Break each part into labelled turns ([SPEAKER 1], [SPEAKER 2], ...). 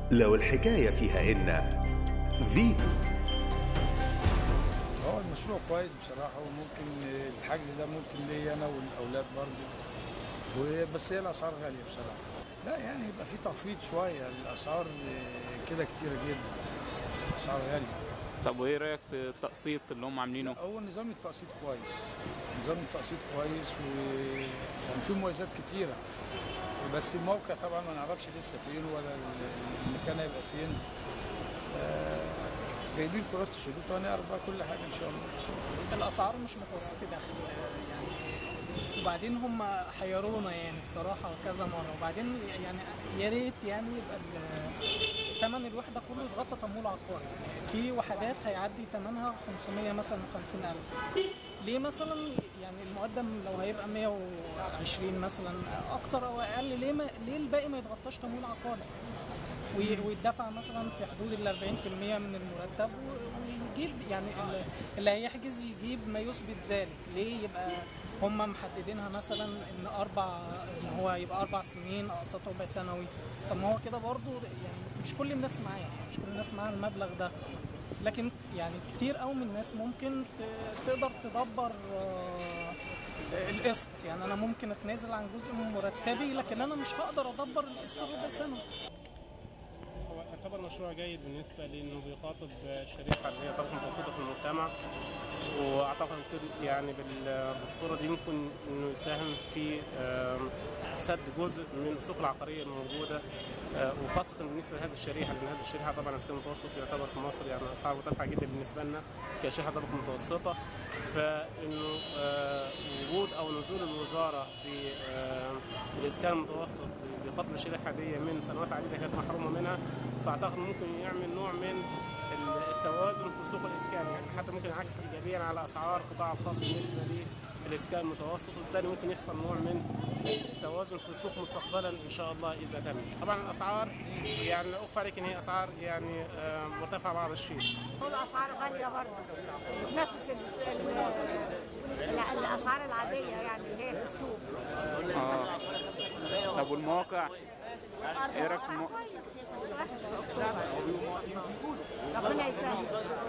[SPEAKER 1] لو الحكاية فيها إن فيتو
[SPEAKER 2] هو المشروع كويس بصراحة وممكن الحجز ده ممكن ليا أنا والأولاد برضه وبس هي الأسعار غالية بصراحة لا يعني يبقى في تخفيض شوية الأسعار كده كتيرة جدا الأسعار غالية
[SPEAKER 3] طب وايه رايك في التقسيط اللي هم عاملينه
[SPEAKER 2] هو نظام التقسيط كويس نظام التقسيط كويس ويعني في مميزات كتيرة بس الموقع طبعا ما نعرفش لسه فين ولا المكان هيبقى فين آه، جايبين كراسة الشروط وهنعرف بقى كل حاجة إن شاء الله
[SPEAKER 4] الاسعار مش متوسطه دخل يعني وبعدين هم حيرونا يعني بصراحه كذا مره وبعدين يعني يا ريت يعني يبقى ال- ثمن الوحده كله يتغطى تمويل عقاري يعني في وحدات هيعدي ثمنها 500 مثلا 50000 ليه مثلا يعني المقدم لو هيبقى 120 مثلا اكتر او اقل ليه ما ليه الباقي ما يتغطاش تمويل عقاري وي- ويدفع مثلا في حدود ال 40% من المرتب و- ويجيب يعني ال- اللي هيحجز يجيب ما يثبت ذلك ليه يبقى هم محددينها مثلا ان اربع ان هو يبقى اربع سنين اقساط ربع سنوي طب ما هو كده برضو يعني مش كل الناس معاها يعني مش كل الناس معاها المبلغ ده لكن يعني كتير قوي من الناس ممكن ت- تقدر تدبر آه، القسط يعني انا ممكن اتنازل عن جزء من مرتبي لكن انا مش هقدر ادبر القسط ربع سنه
[SPEAKER 5] هو يعتبر مشروع جيد بالنسبة لأنه بيخاطب شريحة اللي هي طبقة متوسطة في المجتمع وأعتقد كده يعني بال- بالصورة دي ممكن إنه يساهم في آم، سد جزء من السوق العقارية الموجودة آه، وخاصة بالنسبة لهذه الشريحة لأن هذه الشريحة طبعا السكن المتوسط يعتبر في مصر يعني أسعار مرتفعة جدا بالنسبة لنا كشريحة طبقة متوسطة فإنه آه، وجود أو نزول الوزارة ب- آه، بالإسكان المتوسط بقدر الشريحة دي من سنوات عديدة كانت محرومة منها فأعتقد ممكن يعمل نوع من التوازن في سوق الإسكان يعني حتى ممكن يعكس إيجابيا على أسعار القطاع الخاص بالنسبة للإسكان المتوسط وبالتالي ممكن يحصل نوع من التوازن في السوق مستقبلا إن شاء الله إذا تم طبعا الأسعار يعني لا أخفى عليك إن هي أسعار يعني آه، مرتفعة بعض الشيء
[SPEAKER 6] والاسعار غاليه برضه بتنافس ال- ال- ال- الاسعار العاديه يعني اللي هي في السوق
[SPEAKER 3] اه طب والمواقع ايه رايك في المو...
[SPEAKER 6] كويس مش وحش في أسلوبها. ربنا يسهل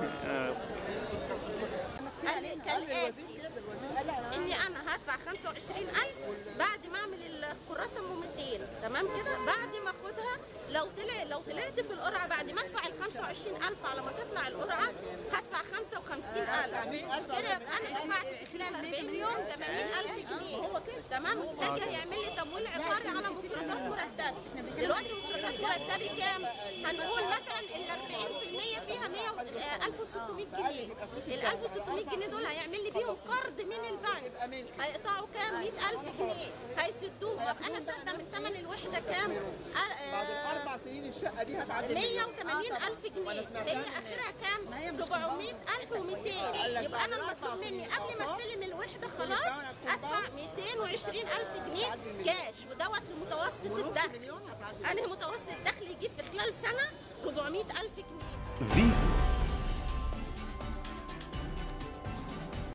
[SPEAKER 7] قال كالآتي إني أنا هدفع 25000 بعد ما أعمل الكراسة أم 200 تمام كده بعد ما أخدها لو طلع لو طلعت في القرعة بعد ما أدفع ال 25000 على ما تطلع القرعة هدفع 55000 كده يبقى أنا دفعت في خلال 40 يوم 80000 جنيه تمام هاجي هيعمل لي تمويل عقاري على مفردات مرتبي دلوقتي مفردات مرتبي كام؟ هنقول مثلا ال 40% فيها 100 آه، 1600 جنيه ال 1600 جنيه دول هيعمل لي بيهم قرض من البنك هيقطعوا كام 100000 جنيه هيسدوه يبقى انا سادة من ثمن الوحده كام
[SPEAKER 8] بعد الاربع سنين الشقه دي هتعدي
[SPEAKER 7] 180000 جنيه هي اخرها كام 400200 يبقى انا المطلوب مني قبل ما استلم الوحده خلاص ادفع 220000 جنيه كاش ودوت لمتوسط الدخل انا متوسط دخلي يجيب في خلال سنه 400000 جنيه
[SPEAKER 1] فيتو